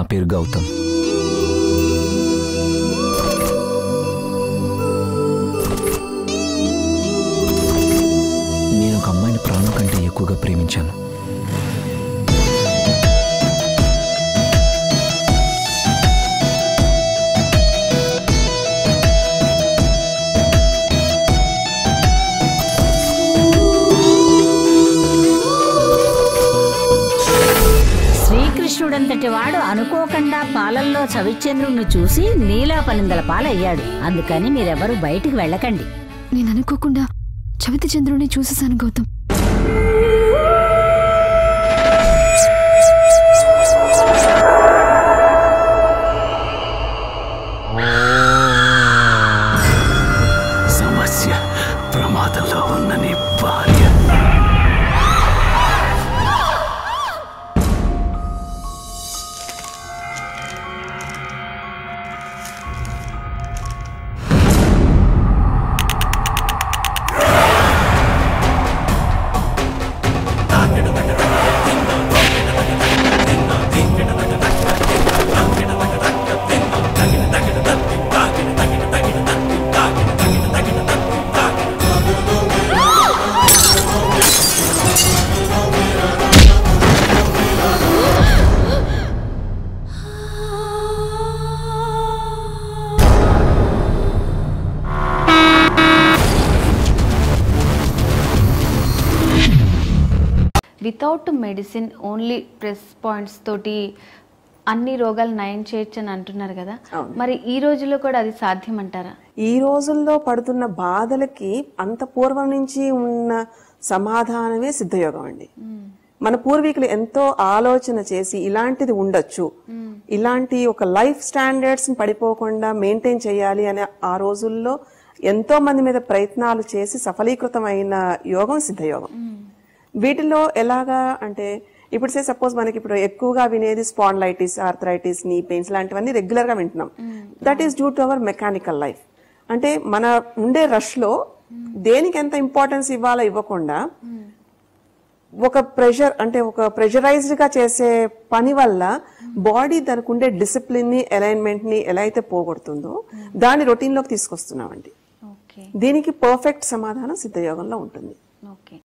పేరు గౌతమ్ నేను ఒక అమ్మాయిని ప్రాణం కంటే ఎక్కువగా ప్రేమించాను శ్రీకృష్ణుడంతటి వాడు అనుకోకుండా పాలల్లో చవిచంద్రుణ్ణి చూసి నీలాపనిందల పాలయ్యాడు అందుకని మీరెవరూ బయటికి వెళ్ళకండి నేను అనుకోకుండా చవితి చంద్రుని చూసేశాను గౌతమ్ సమస్య ప్రమాదంలో ఉన్న నీ భార్య without medicine only press points తోటి అన్ని రోగాలు నయం చేయొచ్చు అని అంటున్నారు కదా మరి ఈ రోజుల్లో కూడా అది సాధ్యం అంటారా ఈ రోజుల్లో పడుతున్న బాధలకి అంత పూర్వం నుంచి ఉన్న సమాధానమే సిద్ధయోగం అండి మన పూర్వీకులు ఎంతో ఆలోచన చేసి ఇలాంటిది ఉండొచ్చు ఇలాంటి ఒక లైఫ్ స్టాండర్డ్స్ పడిపోకుండా మెయింటైన్ చేయాలి అనే ఆ రోజుల్లో ఎంతో మంది మీద ప్రయత్నాలు చేసి సఫలీకృతమైన యోగం సిద్ధయోగం వీటిలో ఎలాగా అంటే ఇప్పుడు సే సపోజ్ మనకి ఇప్పుడు ఎక్కువగా వినేది స్పాండ్లైటిస్ ఆర్థరైటిస్ నీ పెయిన్స్ లాంటివన్నీ రెగ్యులర్ గా వింటున్నాం that is due to our mechanical life అంటే మన ఉండే రష్ లో దేనికి ఎంత ఇంపార్టెన్స్ ఇవ్వాలో ఇవ్వకుండా ఒక ప్రెషర్ అంటే ఒక ప్రెషరైజ్డ్ గా చేసే పని వల్ల బాడీ దానికి ఉండే డిసిప్లిన్ ని అలైన్మెంట్ ని ఎలా అయితే పోగొడుతుందో దాన్ని రొటీన్ లోకి తీసుకొస్తున్నామండి ఓకే దీనికి పర్ఫెక్ట్ సమాధానం సిద్ధయోగంలో ఉంటుంది ఓకే